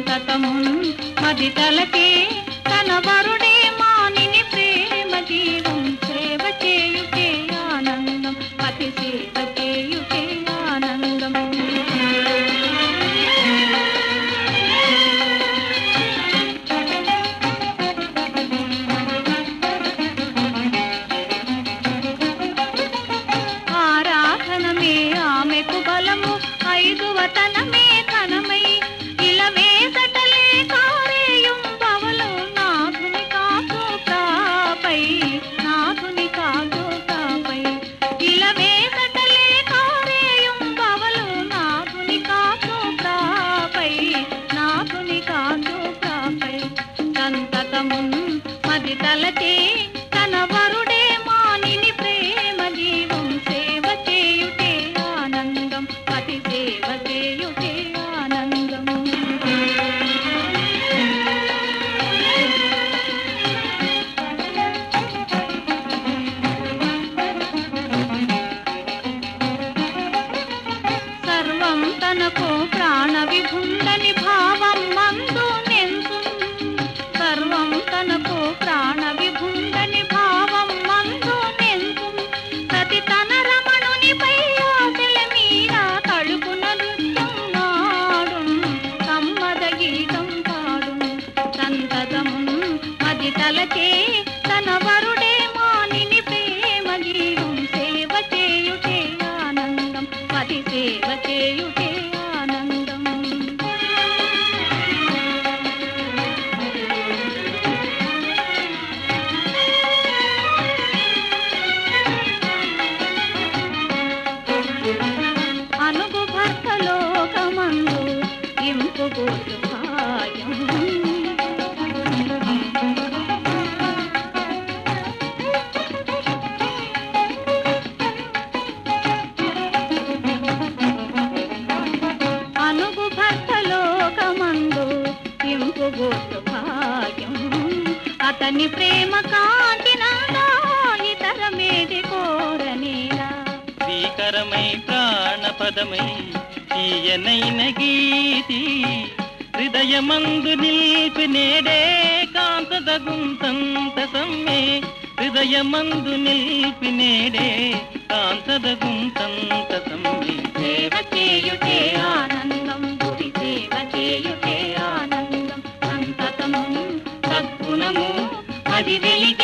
సంతతమున్ మది తలకే తన వరుడే మానిని ప్రేమ జీవం సేవ చేయుటే ఆనందం పతి సేవ చేయుటే ఆనందం ఆరాధనమే ఆమెకు బలము ఐదు వతనమే ధనమై ఇలవే సటలే కారేయం బవలు నాథుని కాదు కాపై నాథుని కాదు కాపై ఇలవే సటలే కారేయం బవలు నాథుని కాదు కాపై నాథుని కాదు కాపై సంతతమున్ మది తలచే తన వరుడే మానిని ప్రేమ జీవం సేవ చేయుటే ఆనందం పతి సేవ చేయుటే ఆనందం సర్వం తనకు ప్రాణ విభుండని భావం మందు నెందు సర్వం తనకు ప్రాణ విభుండని భావం మందు నెందు ప్రతి తన రమణునిపై ఆశల మీర తడుపున నృత్యం నాడు సమ్మద గీతం పాడు సంతతమున్ మది తలచే తన వరుడే మానిని ప్రేమ జీవం సేవ చేయుటే ఆనందం పది సేవ చేయుటే ఆనందం అనుగు భర్త లోకమందు ఇంపు గోటు భాయం అనుగు భర్త లోకమందు ఇంపు గోటు భాగ్యం అతని ప్రేమ కాంతినాడా ఇతరమేది కోరనేలా భీకరమై ప్రాణపదమై తీయనైన గీతి హృదయమందు నిలిపి నేడే కాంతదగుంతంత సమ్మె హృదయమందు నిలిపి నేడే కాంతదగుంతంత సమ్మె సేవ చేయుటే ఆనందం గురి సేవ చేయుటే ఆనందం సంతతము సద్గుణము అది వెలిగే